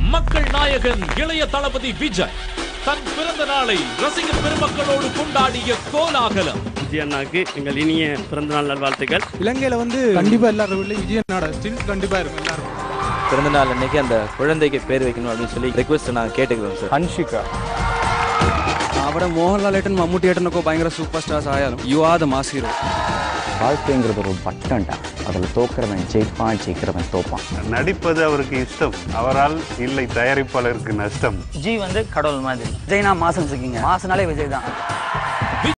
மக்கள் நாயகன் இளைய தளபதி விஜய் தன் பிறந்த நாளை ரசிகர் பெருமக்களோடு கொண்டாடிய கோலாகலம் விஜய் அண்ணாக்கு எங்கள் இனிய பிறந்தநாள் நல்வாழ்த்துக்கள் இலங்கையில வந்து கண்டிப்பா எல்லாரும் வீட்லயும் விஜயனோட ஸ்டில் கண்டிப்பா இருக்கும் எல்லாரும் பிறந்தநாள் அன்னைக்கு அந்த குழந்தைக்கு பேர் வைக்கணும் அப்படின்னு சொல்லி ரெக்வஸ்ட் நான் கேட்டுக்கிறோம் சார் ഹൻഷിക അവിടെ മോഹൻലാൽ ഏട്ടൻ മമ്മൂട്ടി ഏട്ടനൊക്കെ ഭയങ്കര സൂപ്പർ സ്റ്റാർസ് ആയാലും you are the mass hero வாழ்க்கைங்கிறது ஒரு பட்டம்டா அதில் தோக்கிறவன் ஜெயிப்பான் ஜெயிக்கிறவன் தோப்பான் நடிப்பது அவருக்கு இஷ்டம் அவரால் இல்லை தயாரிப்பாளருக்கு நஷ்டம் விஜய் வந்து கடவுள் மாதிரி விஜய்னா மாசம் வச்சுக்கிங்க மாசனாலே விஜய் தான்